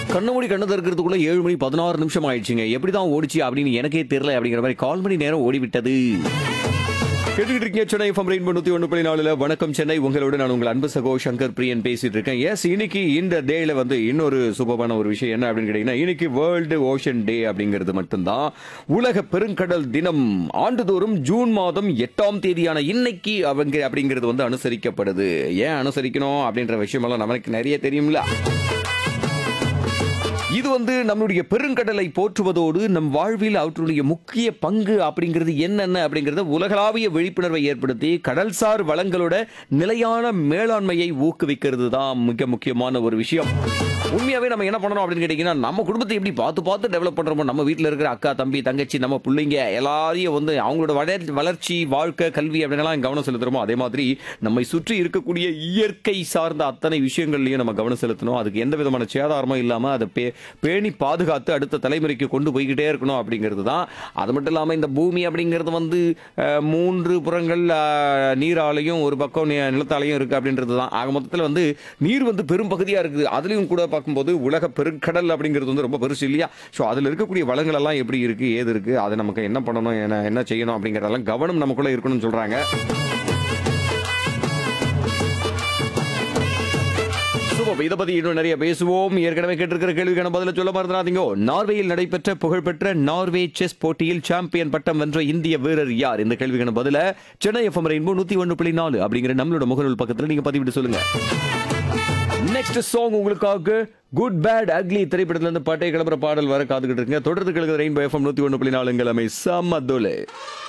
கண்ண மூடி கண்ணை திறக்கிறதுக்குள்ள ஏழு மணி பதினாறு நிமிஷம் ஆயிடுச்சுங்க எப்படி தான் ஓடிச்சு அப்படின்னு எனக்கே தெரியல அப்படிங்கிற மாதிரி கால் மணி நேரம் ஓடிவிட்டது கேட்டுக்கிட்டு இருக்கீங்க சென்னை எஃப்எம் ரெயின்போ நூத்தி ஒன்று புள்ளி நாலுல வணக்கம் சென்னை உங்களோட நான் உங்கள் அன்பு சகோ சங்கர் பிரியன் பேசிட்டு இருக்கேன் எஸ் இன்னைக்கு இந்த டேல வந்து இன்னொரு சூப்பரான ஒரு விஷயம் என்ன அப்படின்னு கேட்டீங்கன்னா இன்னைக்கு வேர்ல்டு ஓஷன் டே அப்படிங்கிறது மட்டும்தான் உலக பெருங்கடல் தினம் ஆண்டுதோறும் ஜூன் மாதம் எட்டாம் தேதியான இன்னைக்கு அவங்க அப்படிங்கிறது வந்து அனுசரிக்கப்படுது ஏன் அனுசரிக்கணும் அப்படின்ற விஷயமெல்லாம் நமக்கு நிறைய தெரியும்ல இது வந்து நம்மளுடைய பெருங்கடலை போற்றுவதோடு நம் வாழ்வில் அவற்றுடைய முக்கிய பங்கு அப்படிங்கிறது என்னென்ன அப்படிங்கறத உலகளாவிய விழிப்புணர்வை ஏற்படுத்தி கடல்சார் வளங்களோட நிலையான மேலாண்மையை ஊக்குவிக்கிறது தான் மிக முக்கியமான ஒரு விஷயம் உண்மையாவே நம்ம என்ன பண்ணணும் அப்படின்னு கேட்டீங்கன்னா நம்ம குடும்பத்தை எப்படி பார்த்து பார்த்து டெவலப் பண்றோமோ நம்ம வீட்டில் இருக்கிற அக்கா தம்பி தங்கச்சி நம்ம பிள்ளைங்க எல்லாரையும் வந்து அவங்களோட வளர் வளர்ச்சி வாழ்க்கை கல்வி அப்படின்லாம் கவனம் செலுத்துறோமோ அதே மாதிரி நம்மை சுற்றி இருக்கக்கூடிய இயற்கை சார்ந்த அத்தனை விஷயங்கள்லையும் நம்ம கவனம் செலுத்தணும் அதுக்கு எந்த விதமான சேதாரமும் இல்லாம அதை பே பேணி பாதுகாத்து அடுத்த தலைமுறைக்கு கொண்டு போய்கிட்டே இருக்கணும் அப்படிங்கிறது தான் அது மட்டும் இல்லாமல் இந்த பூமி அப்படிங்கிறது வந்து அஹ், மூன்று புறங்கள் அஹ், நீராலையும் ஒரு பக்கம் நி- நிலத்தாலையும் இருக்கு அப்படின்றது தான் ஆக மொத்தத்தில் வந்து நீர் வந்து பெரும் பகுதியாக இருக்குது அதுலேயும் கூட பார்க்கும்போது உலக பெருங்கடல் அப்படிங்கிறது வந்து ரொம்ப பெருசு இல்லையா ஸோ அதில் இருக்கக்கூடிய வளங்கள் எல்லாம் எப்படி இருக்கு ஏது இருக்கு அதை நமக்கு என்ன பண்ணணும் என்ன என்ன செய்யணும் அப்படிங்கிறதெல்லாம் கவனம் நமக்குள்ள இருக்கணும்னு சொல்றாங்க சூப்பர் இதை பத்தி இன்னும் நிறைய பேசுவோம் ஏற்கனவே கேட்டிருக்கிற கேள்விக்கான பதில சொல்ல மறந்துடாதீங்க நார்வேயில் நடைபெற்ற புகழ்பெற்ற நார்வே செஸ் போட்டியில் சாம்பியன் பட்டம் வென்ற இந்திய வீரர் யார் இந்த கேள்விக்கான பதில சென்னை எஃப்எம் ரெயின்போ நூத்தி ஒன்று புள்ளி நாலு அப்படிங்கிற நம்மளோட முகநூல் பக்கத்துல நீங்க பதிவிட்டு சொல்லுங்க நெக்ஸ்ட் சாங் உங்களுக்காக குட் பேட் அக்லி திரைப்படத்துல இருந்து பாட்டை கிளம்புற பாடல் வர காத்துக்கிட்டு இருக்குங்க தொடர்ந்து கிழக்கு ரெயின்போ எஃப்எம் நூத்தி ஒன்று புள்ளி நாலு எங்கள் அமை சம்மதுலே